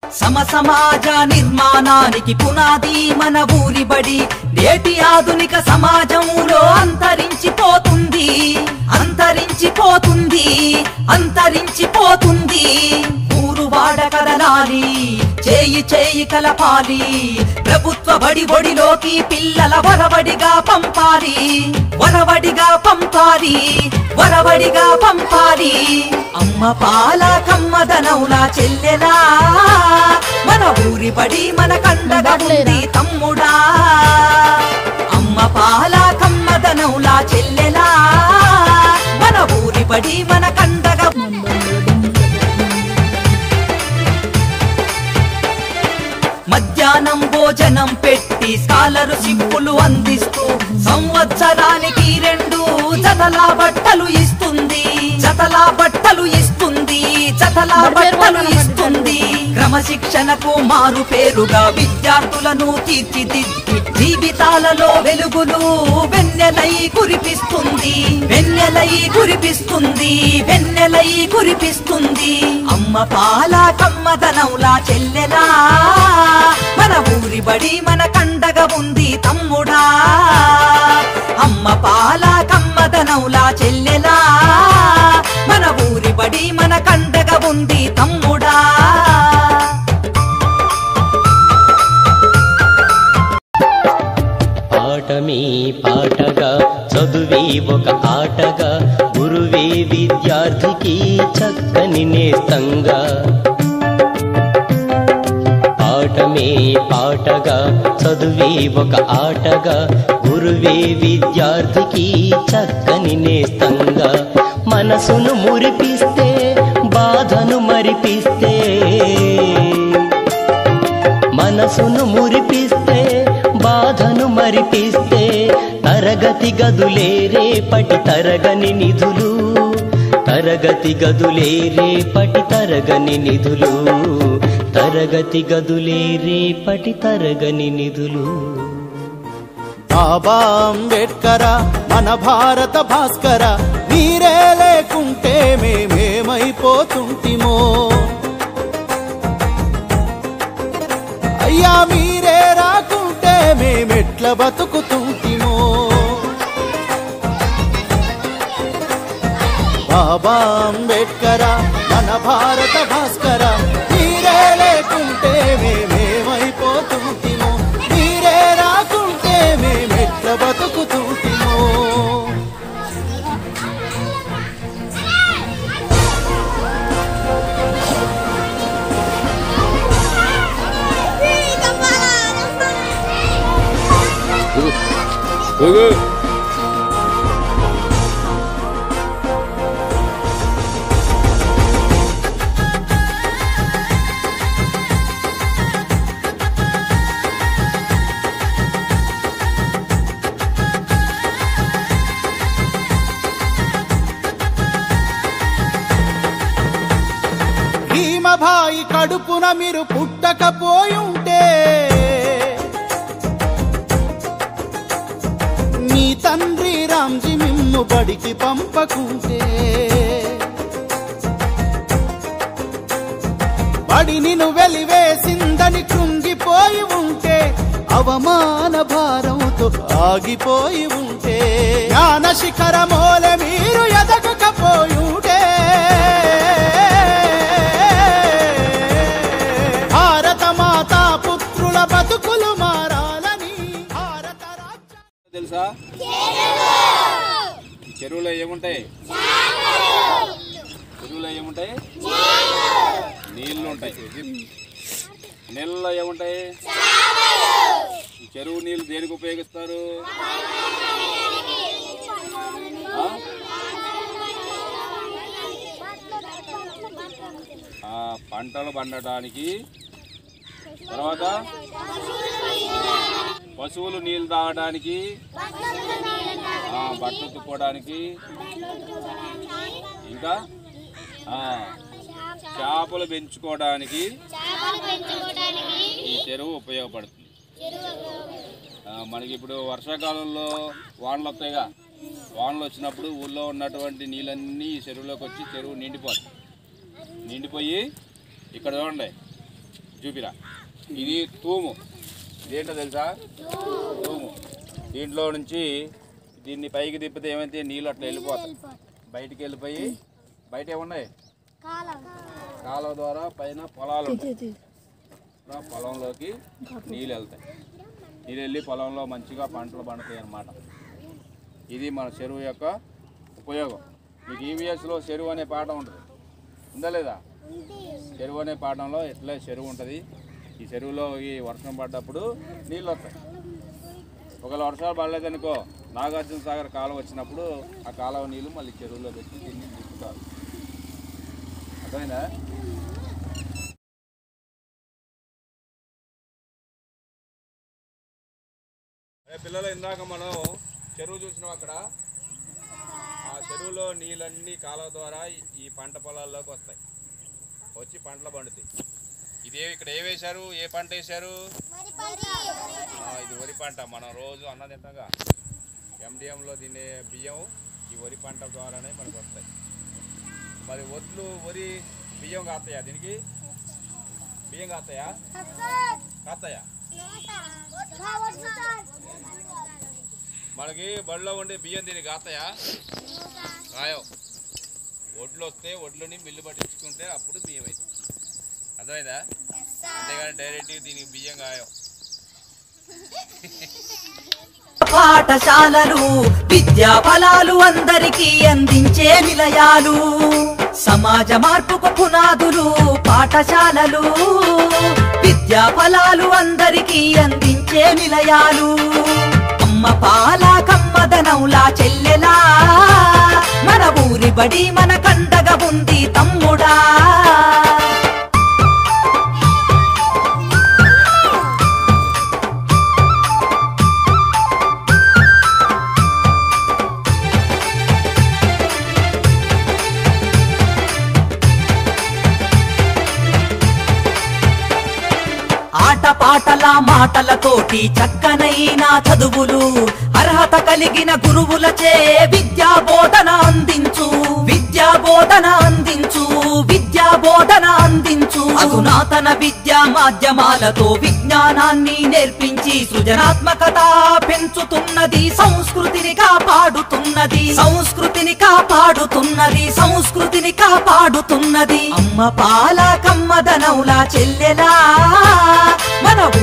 సమ సమాజ నిర్మాణానికి పునాది మన ఊరి బడి నేటి ఆధునిక సమాజంలో అంతరించిపోతుంది అంతరించిపోతుంది అంతరించిపోతుంది ఊరు వాడ కదలాలి చేయి చేయి కలపాలి ప్రభుత్వ బడి బడిలోకి పిల్లల వరవడిగా పంపాలి వరవడిగా పంపాలి వరవడిగా పంపాలి అమ్మ పాల కమ్మదనవులా చెల్లెలా మన ఊరి బడి మన కండగా ఉంది తమ్ముడా అమ్మ పాల కమ్మదనవులా చెల్లెలా మన ఊరి బడి మన కండగా మధ్యాహ్నం భోజనం పెట్టి స్కాలరు సిప్పులు అందిస్తూ సంవత్సరానికి రెండు జతలా బట్టలు ఇస్తుంది జతలా బట్టలు ఇస్తుంది జతలా బట్టలు ఇస్తుంది క్రమశిక్షణకు మారు పేరుగా విద్యార్థులను తీర్చిదిద్ది జీవితాలలో వెలుగులు వెన్నెలై కురిపిస్తుంది వెన్నెలై కురిపిస్తుంది వెన్నెలై కురిపిస్తుంది అమ్మ పాల కమ్మదనవులా చెల్లెలా మన ఊరి బడి మన కండగా ఉంది తమ్ముడా అమ్మ పాల కమ్మదనవులా చెల్లెలా మన ఊరి బడి మన కండగా ఉంది తమ్ముడా పాఠమే పాటగా చదువే ఒక ఆటగా గురువే విద్యార్థికి చక్కని నేస్తంగా పాఠమే పాటగా చదువే ఒక ఆటగా గురువే విద్యార్థికి చక్కని నేస్తంగా మనసును మురిపిస్తే బాధను మరిపిస్తే మనసును మురిపిస్తే బాధను మరిపిస్తే తరగతి గదులే రేపటి తరగని నిధులు తరగతి గదులే రేపటి తరగని నిధులు తరగతి గదులే రేపటి తరగని నిధులు బాబా అంబేడ్కర మన భారత భాస్కర మీరే లేకుంటే మేమేమైపోతుంటిమో అయ్యా మీరే రాకుంటే మేమెట్ల బతుకుతుంటిమో బాబా అంబేడ్కర మన భారత భాస్కర మీరే లేకుంటే మేమేమైపోతుంటిమో మీరే రాకుంటే మేమెట్ల బతుకుతుంటిమో భీమభాయి కడుపున మీరు పుట్టకపోయుంటే మీ తండ్రి రామ్జీ మిమ్ము బడికి పంపకుంటే బడి నిన్ను వెలివేసిందని కృంగిపోయి ఉంటే అవమాన భారంతో ఆగిపోయి ఉంటే జ్ఞాన శిఖరమోల మీరు ఎదగకపోయుంటే భారత మాతా పుత్రుల బతుకులు మారాలని భారత రాజ్య తెలుసా చెరువులో ఏముంటాయి చెరువులో ఏముంటాయి నీళ్లు ఉంటాయి నీళ్ళలో ఏముంటాయి ఈ చెరువు నీళ్లు దేనికి ఉపయోగిస్తారు ఆ? ఆ, పంటలు పండటానికి తర్వాత పశువులు నీళ్లు తాగడానికి ఆ, బట్టలు ఉతుక్కోవడానికి ఇంకా ఆ, చేపలు పెంచుకోవడానికి ఈ చెరువు ఉపయోగపడుతుంది ఆ, మనకి ఇప్పుడు వర్షాకాలంలో వానలు వస్తాయిగా వానలు వచ్చినప్పుడు ఊళ్ళో ఉన్నటువంటి నీళ్ళన్నీ ఈ చెరువులోకి వచ్చి చెరువు నిండిపోతుంది నిండిపోయి ఇక్కడ చూడండి చూపిరా ఇది తూము ఇదేంటో తెలుసా తూము దీంట్లో నుంచి దీన్ని పైకి తిప్పితే ఏమైతే నీళ్ళు అట్లా వెళ్ళిపోతాయి బయటికి వెళ్ళిపోయి బయట ఏమున్నాయి కాలువ ద్వారా పైన పొలాలు ఉంటాయి ఆ పొలంలోకి నీళ్ళు వెళ్తాయి నీళ్ళు వెళ్ళి పొలంలో మంచిగా పంటలు పండుతాయి అన్నమాట ఇది మన చెరువు యొక్క ఉపయోగం మీకు ఈవీఎస్లో చెరువు అనే పాఠం ఉంటుంది ఉందా లేదా చెరువు అనే పాఠంలో ఎట్లా చెరువు ఉంటుంది ఈ చెరువులో ఈ వర్షం పడ్డప్పుడు నీళ్ళు వస్తాయి ఒకవేళ వర్షాలు పడలేదనుకో నాగార్జున సాగర్ కాలువ వచ్చినప్పుడు ఆ కాలువ నీళ్ళు మళ్ళీ చెరువులో పెట్టి దీన్ని తిప్పుతారు అర్థమైందా అదే పిల్లలు ఇందాక మనం చెరువు చూసినాం అక్కడ ఆ చెరువులో నీళ్ళన్నీ కాలువ ద్వారా ఈ- ఈ పంట పొలాల్లోకి వస్తాయి వచ్చి పంటలు పండుతాయి ఇదే ఇక్కడ ఏ వేశారు ఏ పంట వేశారు ఆ, ఇది వరి పంట మనం రోజు అన్నం తింటాగా ఎండిఎంలో తినే బియ్యం ఈ వరి పంట ద్వారానే మనకు వస్తాయి మరి ఒడ్లు వరి బియ్యం కాస్తాయా దీనికి బియ్యం కాస్తాయా కాస్తాయా మనకి బడిలో ఉండే బియ్యం దీనికి కాస్తాయా కాయవు ఒడ్లు వస్తే ఒడ్లని మిల్లు పట్టించుకుంటే అప్పుడు బియ్యం అవుతుంది అర్థమైందా అంతేగాని డైరెక్ట్ దీనికి బియ్యం కాయవు పాఠశాలలు విద్యా ఫలాలు అందరికీ అందించే నిలయాలు సమాజ మార్పుకు పునాదులు పాఠశాలలు విద్యా ఫలాలు అందరికీ అందించే నిలయాలు అమ్మ పాల కమ్మదనంలా చెల్లెలా మన ఊరి బడి మన కండగ ఉంది తమ్ముడా ఆటపాటల మాటలతోటి చక్కనైన చదువులు అర్హత కలిగిన గురువులచే విద్యా బోధన అందించు విద్యా బోధన అందించు విద్యా బోధన అందించు అధునాతన విద్యా మాధ్యమాలతో విజ్ఞానాన్ని నేర్పించి సృజనాత్మకత పెంచుతున్నది సంస్కృతిని కాపాడుతున్నది సంస్కృతిని కాపాడుతున్నది సంస్కృతిని కాపాడుతున్నది అమ్మ పాల కమ్మదనౌలా చెల్లెలా మన